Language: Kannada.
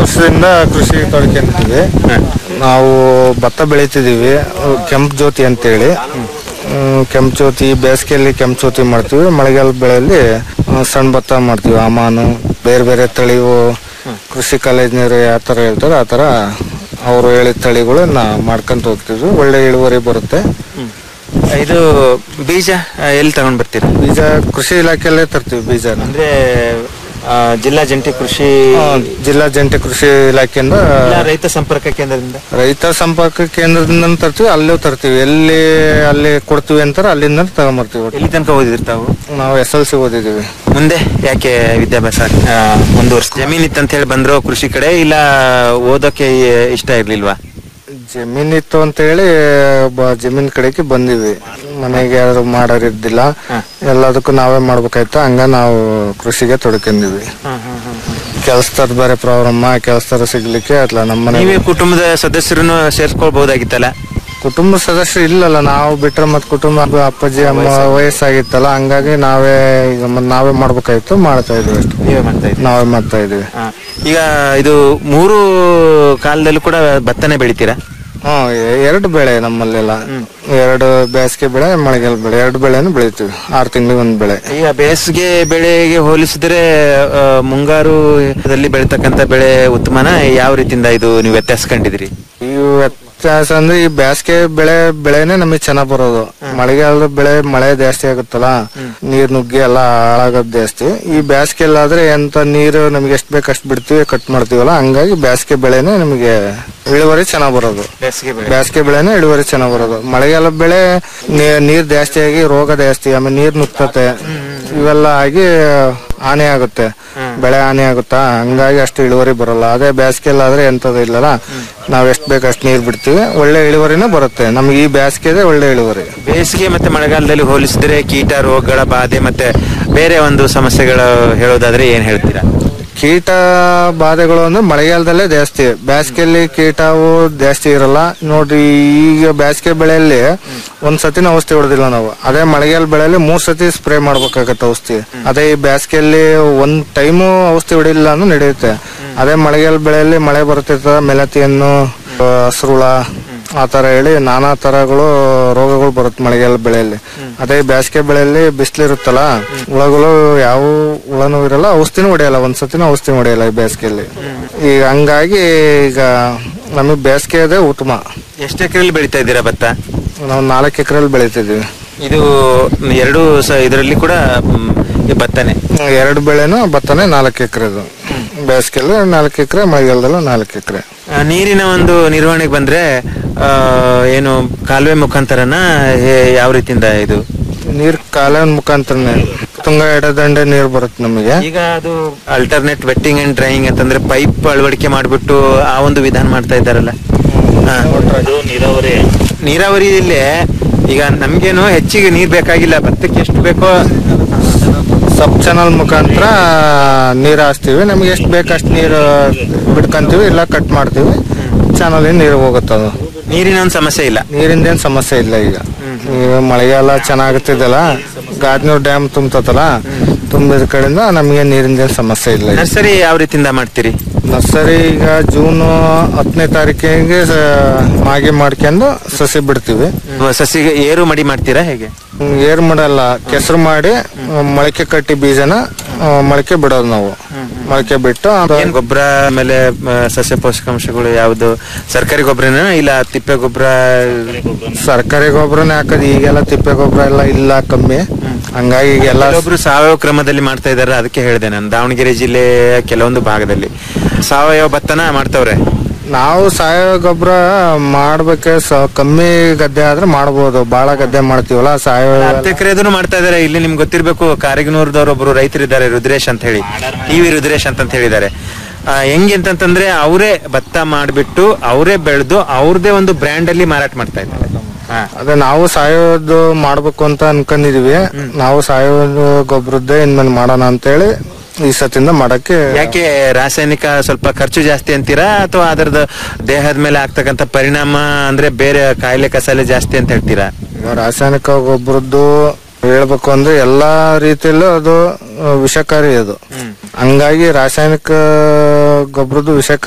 ವರ್ಷದಿಂದ ಕೃಷಿ ತೊಡ್ಕೊಂತೀವಿ ನಾವು ಭತ್ತ ಬೆಳಿತಿದೀವಿ ಕೆಂಪು ಜ್ಯೋತಿ ಅಂತೇಳಿ ಹ್ಮ್, ಕೆಂಪು ಜ್ಯೋತಿ ಬೇಸಿಗೆಯಲ್ಲಿ ಕೆಂಪು ಜ್ಯೋತಿ ಮಾಡ್ತೀವಿ ಮಳೆಗಾಲ ಬೆಳೆಯಲ್ಲಿ ಆ, ಸಣ್ಣ ಭತ್ತ ಮಾಡ್ತೀವಿ ಅಮಾನು ಬೇರೆ ಬೇರೆ ತಳಿವು ಕೃಷಿ ಕಾಲೇಜ್ನವ್ರು ಯಾವ ಥರ ಹೇಳ್ತಾರೆ ಆ ಥರ ಅವರು ಹೇಳಿದ ತಳಿಗಳನ್ನ ಮಾಡ್ಕೊಂತ ಹೋಗ್ತೀವಿ ಒಳ್ಳೆ ಇಳುವರಿ ಬರುತ್ತೆ ಇದು ಬೀಜ ಆ, ಎಲ್ಲಿ ತಗೊಂಡ್ ಬರ್ತೀರಾ ಬೀಜ ಕೃಷಿ ಇಲಾಖೆಯಲ್ಲೇ ತರ್ತೀವಿ ಬೀಜನ ಅಂದ್ರೆ ಆ, ಜಿಲ್ಲಾ ಜಂಟಿ ಕೃಷಿ ಆ, ಜಿಲ್ಲಾ ಜಂಟಿ ಕೃಷಿ ಇಲಾಖೆಯಿಂದ ಇಲ್ಲ, ರೈತ ಸಂಪರ್ಕ ಕೇಂದ್ರದಿಂದ ರೈತ ಸಂಪರ್ಕ ಕೇಂದ್ರದಿಂದ ತರ್ತೀವಿ ಅಲ್ಲೂ ತರ್ತೀವಿ ಎಲ್ಲಿ ಅಲ್ಲಿ ಕೊಡ್ತೀವಿ ಅಂತಾರೆ ಅಲ್ಲಿಂದ ತಗೊಂಬರ್ತೀವಿ ಒಟ್ಟು. ಎಲ್ಲಿ ತನಕ ಓದಿದ್ರಿ ತಾವು ನಾವು ಎಸ್ ಎಲ್ ಸಿ ಓದಿದೀವಿ ಮುಂದೆ ಯಾಕೆ ವಿದ್ಯಾಭ್ಯಾಸ ಆ, ಮುಂದುವರ್ಸ್ ಜಮೀನ್ ಇತ್ತಂತ ಹೇಳಿ ಬಂದ್ರು ಕೃಷಿ ಕಡೆ ಇಲ್ಲ ಓದೋಕೆ ಇಷ್ಟ ಇರ್ಲಿಲ್ವಾ ಜಮೀನ್ ಇತ್ತು ಅಂತ ಹೇಳಿ ಬ- ಜಮೀನ್ ಕಡೆಗೆ ಬಂದಿವಿ ಮನೆಗೆ ಯಾರು ಮಾಡೋರ್ ಇದ್ದಿಲ್ಲ ಎಲ್ಲದಕ್ಕೂ ನಾವೇ ಮಾಡ್ಬೇಕಾಯ್ತು ಹಂಗ ನಾವು ಕೃಷಿಗೆ ತೊಡ್ಕೊಂಡಿವಿ ಕೆಲ್ಸದ ಬೇರೆ ಪ್ರಾಬ್ಲಮ್ ಕೆಲ್ಸದಾರ ಸಿಗ್ಲಿಕ್ಕೆ ಅತ್ಲ ನಮ್ಮ ಮನೆ ನೀವೇ ಕುಟುಂಬದ ಸದಸ್ಯರನ್ನು ಸೇರ್ಸ್ಕೊಳ್ಬಹುದಾಗಿತ್ತಲ್ಲ ಕುಟುಂಬ ಸದಸ್ಯರು ಇಲ್ಲಲ್ಲ ನಾವು ಬಿಟ್ರೆ ಮತ್ ಕುಟುಂಬ ಅಪ್ಪ- ಅಪ್ಪಾಜಿ ಅಮ್ಮ ವಯಸ್ಸಾಗಿತ್ತಲ್ಲ ಹಂಗಾಗಿ ನಾವೇ ಈಗ ಮತ್ತ್ ನಾವೇ ಮಾಡ್ಬೇಕಾಯ್ತು ಮಾಡ್ತಾ ಇದೀವಿ ಅಷ್ಟೇ ನೀವೇ ಮಾಡ್ತಾ ಇದ್ದೀರಿ ನಾವೇ ಮಾಡ್ತಾ ಇದೀವಿ ಆ, ಈಗ ಇದು ಮೂರು ಕಾಲದಲ್ಲೂ ಕೂಡ ಭತ್ತನೇ ಬೆಳಿತೀರಾ ಹ್ಮ್ ಎ- ಎರಡು ಬೆಳೆ ನಮ್ಮಲ್ಲೆಲ್ಲ ಎರಡು ಬೇಸಿಗೆ ಬೆಳೆ ಮಳೆಗಾಲ ಬೆಳೆ ಎರಡು ಬೆಳೆನು ಬೆಳಿತೀವಿ ಆರು ತಿಂಗಳಿಗೆ ಒಂದು ಬೆಳೆ ಈಗ ಬೇಸಿಗೆ ಬೆಳೆಗೆ ಹೋಲಿಸಿದ್ರೆ ಆ, ಮುಂಗಾರುದಲ್ಲಿ ಬೆಳಿತಕ್ಕಂತ ಬೆಳೆ ಉತ್ತಮನ ಯಾವ ರೀತಿಯಿಂದ ಇದು ನೀವು ವ್ಯತ್ಯಾಸ ಕಂಡಿದ್ರಿ ಈ ವ್ಯತ್ಯಾಸ ಅಂದ್ರೆ ಈ ಬೇಸಿಗೆ ಬೆಳೆ ಬೆಳೆನೆ ನಮಗೆ ಚೆನ್ನಾಗ್ ಬರೋದು ಮಳೆಗಾಲದ ಬೆಳೆ ಮಳೆ ಜಾಸ್ತಿ ಆಗುತ್ತಲ್ಲ ನೀರ್ ನುಗ್ಗಿ ಎಲ್ಲ ಹಾಳಾಗೋದ್ ಜಾಸ್ತಿ ಈ ಬೇಸಿಗೆಲ್ಲಾದ್ರೆ ಎಂತ ನೀರು ನಮ್ಗೆ ಎಷ್ಟ್ ಬೇಕು ಅಷ್ಟ್ ಬಿಡ್ತೀವಿ ಕಟ್ ಮಾಡ್ತೀವಲ್ಲ ಹಂಗಾಗಿ ಬೇಸಿಗೆ ಬೆಳೆನೆ ನಮಗೆ ಇಳುವರಿ ಚೆನ್ನಾಗ್ ಬರೋದು ಬೇಸಿಗೆ ಬೆಳೆ ಬೇಸಿಗೆ ಬೆಳೆನೇ ಇಳುವರಿ ಚೆನ್ನಾಗ್ ಬರೋದು ಮಳೆಗಾಲ ಬೆಳೆ ನೀ- ನೀರ್ ಜಾಸ್ತಿ ಆಗಿ ರೋಗ ಜಾಸ್ತಿ ಆಮೇಲೆ ನೀರ್ ನುಗ್ತತೆ ಇವೆಲ್ಲ ಆಗಿ ಹಾನಿ ಆಗುತ್ತೆ ಬೆಳೆ ಹಾನಿ ಆಗುತ್ತಾ ಹಂಗಾಗಿ ಅಷ್ಟು ಇಳುವರಿ ಬರಲ್ಲ ಅದೇ ಬೇಸಿಗೆಲ್ಲಾದ್ರೆ ಎಂತದು ಇಲ್ಲಲ್ಲ ನಾವ್ ಎಷ್ಟ್ ಬೇಕು ಅಷ್ಟ್ ನೀರ್ ಬಿಡ್ತೀವಿ ಒಳ್ಳೆ ಇಳುವರಿನೇ ಬರುತ್ತೆ ನಮ್ಗೆ ಈ ಬೇಸಿಗೆದೆ ಒಳ್ಳೆ ಇಳುವರಿ ಬೇಸಿಗೆ ಮತ್ತೆ ಮಳೆಗಾಲದಲ್ಲಿ ಹೋಲಿಸಿದ್ರೆ ಕೀಟ ರೋಗಗಳ ಬಾಧೆ ಮತ್ತೆ ಬೇರೆ ಒಂದು ಸಮಸ್ಯೆಗಳು ಹೇಳೋದಾದ್ರೆ ಏನ್ ಹೇಳ್ತೀರಾ ಕೀಟ ಬಾಧೆಗಳು ಅಂದ್ರೆ ಮಳೆಗಾಲದಲ್ಲೇ ಜಾಸ್ತಿ ಬೇಸಿಗೆಯಲ್ಲಿ ಕೀಟವು ಜಾಸ್ತಿ ಇರಲ್ಲ ನೋಡ್ರಿ ಈಗ ಬೇಸಿಗೆ ಬೆಳೆಯಲ್ಲಿ ಒಂದ್ ಸತಿನ ಔಷಧಿ ಹೊಡೆದಿಲ್ಲ ನಾವು ಅದೇ ಮಳೆಗಾಲ ಬೆಳೆಯಲ್ಲಿ ಮೂರ್ ಸತಿ ಸ್ಪ್ರೇ ಮಾಡ್ಬೇಕಾಗತ್ತೆ ಔಷಧಿ ಅದೇ ಈ ಬೇಸಿಗೆಯಲ್ಲಿ ಒಂದ್ ಟೈಮು ಔಷಧಿ ಹೊಡಿಲಿಲ್ಲ ಅಂದ್ರೆ ನಡೆಯುತ್ತೆ ಅದೇ ಮಳೆಗಾಲ ಬೆಳೆಯಲ್ಲಿ ಮಳೆ ಬರ್ತಿರ್ತದ ಮೆಲತಿಯನ್ನು ಹಸ್ರುಳ ಆ ತರ ಹೇಳಿ ನಾನಾ ತರಗಳು ರೋಗಗಳು ಬರುತ್ತೆ ಮಳೆಗಾಲ ಬೆಳೆಯಲ್ಲಿ ಅದೇ ಬೇಸಿಗೆ ಬೆಳೆಯಲ್ಲಿ ಬಿಸಿಲಿರುತ್ತಲ್ಲ ಹುಳಗಳು ಯಾವ ಹುಳನೂ ಇರಲ್ಲ ಔಷಧಿನೂ ಹೊಡೆಯಲ್ಲ ಒಂದ್ಸತಿನೂ ಔಷಧಿ ಹೊಡೆಯಲ್ಲ ಈ ಬೇಸಿಗೆಯಲ್ಲಿ ಈಗ ಹಂಗಾಗಿ ಈಗ ನಮಗೆ ಬೇಸಿಗೆ ಇದೆ ಉತ್ತಮ ಎಷ್ಟು ಎಕರೆಯಲ್ಲಿ ಬೆಳಿತಾ ಇದ್ದೀರಾ ಭತ್ತ ನಾವು ನಾಲ್ಕು ಎಕರೆಯಲ್ಲಿ ಬೆಳಿತಿದ್ದೀವಿ ಇದು ಎರಡು ಸ- ಇದರಲ್ಲಿ ಕೂಡ ಮ್, ಈ ಭತ್ತನೇ ಎರಡು ಬೆಳೆನೂ ಭತ್ತನೇ ನಾಲ್ಕು ಎಕರೆದು ಬೇಸಿಗೆಯಲ್ಲಿ ನಾಲ್ಕು ಎಕರೆ ಮಳೆಗಾಲದಲ್ಲೂ ನಾಲ್ಕು ಎಕರೆ ಆ, ನೀರಿನ ಒಂದು ನಿರ್ವಹಣೆಗೆ ಬಂದ್ರೆ ಆ, ಏನು ಕಾಲುವೆ ಮುಖಾಂತರನ ಹೇ- ಯಾವ ರೀತಿಯಿಂದ ಇದು ನೀರ್ ಕಾಲುವೆ ಮುಖಾಂತರನೇ ತುಂಗ ಎಡದಂಡೆ ನೀರು ಬರುತ್ತೆ ನಮಗೆ ಈಗ ಅದು ಅಲ್ಟರ್ನೇಟ್ ವೆಟ್ಟಿಂಗ್ ಅಂಡ್ ಡ್ರೈಯಿಂಗ್ ಅಂತಂದ್ರೆ ಪೈಪ್ ಅಳವಡಿಕೆ ಮಾಡ್ಬಿಟ್ಟು ಆ ಒಂದು ವಿಧಾನ ಮಾಡ್ತಾ ಇದ್ದಾರಲ್ಲ ಹಾ. ನೀರಾವರಿಯಲ್ಲಿ ಈಗ ನಮ್ಗೇನು ಹೆಚ್ಚಿಗೆ ನೀರ್ ಬೇಕಾಗಿಲ್ಲ ಭತ್ತಕ್ಕೆ ಎಷ್ಟು ಬೇಕೋ ಸಬ್ ಚಾನಲ್ ಮುಖಾಂತರ ನೀರು ಹಾಸ್ತೀವಿ ನಮ್ಗೆ ಎಷ್ಟು ಬೇಕು ಅಷ್ಟು ನೀರು ಬಿಡ್ಕೊಂತೀವಿ ಇಲ್ಲ ಕಟ್ ಮಾಡ್ತೀವಿ ಚಾನಲ್ ನೀರು ಹೋಗುತ್ತೆ ಅದು ನೀರಿನ ಒಂದು ಸಮಸ್ಯೆ ಇಲ್ಲ ನೀರಿಂದೇನು ಸಮಸ್ಯೆ ಇಲ್ಲ ಈಗ ಈಗ ಮಳೆಗಾಲ ಚೆನ್ನಾಗುತ್ತಿದ್ದಲ್ಲ ಗಾಜನೂರ್ ಡ್ಯಾಮ್ ತುಂಬತಲ್ಲ ತುಂಬಿದ ಕಡೆಯಿಂದ ನಮಗೆ ನೀರಿಂದೇನು ಸಮಸ್ಯೆ ಇಲ್ಲ ಈಗ. ನರ್ಸರಿ ಯಾವ ರೀತಿಯಿಂದ ಮಾಡ್ತೀರಿ ನರ್ಸರಿ ಈಗ ಜೂನ್ ಹತ್ತನೇ ತಾರೀಕಿಗೆ ಸ- ಮಾಗಿ ಮಾಡ್ಕೊಂಡು ಸಸಿ ಬಿಡ್ತೀವಿ ಸಸಿಗೆ ಏರು ಮಡಿ ಮಾಡ್ತೀರಾ ಹೇಗೆ ಹ್ಮ್, ಏರ್ ಮಾಡಲ್ಲ ಕೆಸರು ಮಾಡಿ ಮೊಳಕೆ ಕಟ್ಟಿ ಬೀಜನ ಆ, ಮೊಳಕೆ ಬಿಡೋದು ನಾವು ಮೊಳಕೆ ಬಿಟ್ಟು ಅದು ಏನ್ ಗೊಬ್ಬರ ಆಮೇಲೆ ಆ, ಸಸ್ಯ ಪೋಷಕಾಂಶಗಳು ಯಾವ್ದು ಸರ್ಕಾರಿ ಗೊಬ್ಬರನ ಇಲ್ಲ ತಿಪ್ಪೆ ಗೊಬ್ಬರ ಸರ್ಕಾರಿ ಗೊಬ್ಬರನೇ ಹಾಕೋದು ಈಗೆಲ್ಲ ತಿಪ್ಪೆ ಗೊಬ್ಬರ ಎಲ್ಲ ಇಲ್ಲ ಕಮ್ಮಿ ಹಂಗಾಗಿ ಈಗೆಲ್ಲ ಕೆಲವೊಬ್ರು ಸಾವಯವ ಕ್ರಮದಲ್ಲಿ ಮಾಡ್ತಾ ಇದಾರೆ ಅದಕ್ಕೆ ಹೇಳಿದೆ ನಾನು ದಾವಣಗೆರೆ ಜಿಲ್ಲೆಯ ಕೆಲವೊಂದು ಭಾಗದಲ್ಲಿ ಸಾವಯವ ಭತ್ತನ ಮಾಡ್ತವ್ರೆ ನಾವು ಸಾವಯವ ಗೊಬ್ಬರ ಮಾಡ್ಬೇಕೆ ಸ- ಕಮ್ಮಿ ಗದ್ದೆ ಆದ್ರೆ ಮಾಡ್ಬೋದು ಬಾಳ ಗದ್ದೆ ಮಾಡ್ತೀವಲ್ಲ ಸಾವಯವ ಹತ್ತು ಎಕರೆದನ್ನು ಮಾಡ್ತಾ ಇದಾರೆ ಇಲ್ಲಿ ನಿಮ್ಗೆ ಗೊತ್ತಿರ್ಬೇಕು ಕಾರಿಗನೂರದವ್ರು ಒಬ್ರು ರೈತರಿದ್ದಾರೆ ರುದ್ರೇಶ್ ಅಂತ ಹೇಳಿ ಟಿ ವಿ ರುದ್ರೇಶ್ ಅಂತ ಹೇಳಿದ್ದಾರೆ ಆ, ಹೆಂಗೆ ಅಂತಂತಂದ್ರೆ ಅವರೇ ಭತ್ತ ಮಾಡ್ಬಿಟ್ಟು ಅವರೇ ಬೆಳೆದು ಅವ್ರದೇ ಒಂದು ಬ್ರ್ಯಾಂಡ್ ಅಲ್ಲಿ ಮಾರಾಟ ಮಾಡ್ತಾ ಇದ್ದಾರೆ ಹಾ. ಅದೇ ನಾವು ಸಾವಯವದ್ದು ಮಾಡ್ಬೇಕು ಅಂತ ಅನ್ಕೊಂಡಿದೀವಿ ನಾವು ಸಾವಯವ ಗೊಬ್ಬರದ್ದೇ ಇನ್ಮೇಲೆ ಮಾಡೋಣ ಅಂತೇಳಿ ಈ ಸತಿಂದ ಮಾಡಕ್ಕೆ ಯಾಕೆ ರಾಸಾಯನಿಕ ಸ್ವಲ್ಪ ಖರ್ಚು ಜಾಸ್ತಿ ಅಂತೀರಾ ಅಥವಾ ಅದರದ ದೇಹದ ಮೇಲೆ ಆಗ್ತಕ್ಕಂಥ ಪರಿಣಾಮ ಅಂದ್ರೆ ಬೇರೆ ಕಾಯಿಲೆ ಕಸಾಲೆ ಜಾಸ್ತಿ ಅಂತ ಹೇಳ್ತೀರಾ ಈಗ ರಾಸಾಯನಿಕ ಗೊಬ್ಬರದ್ದು ಹೇಳ್ಬೇಕು ಅಂದ್ರೆ ಎಲ್ಲಾ ರೀತಿಯಲ್ಲೂ ಅದು ಆ, ವಿಷಕಾರಿ ಅದು ಹಂಗಾಗಿ ರಾಸಾಯನಿಕ ಗೊಬ್ಬರದ್ದು ವಿಷ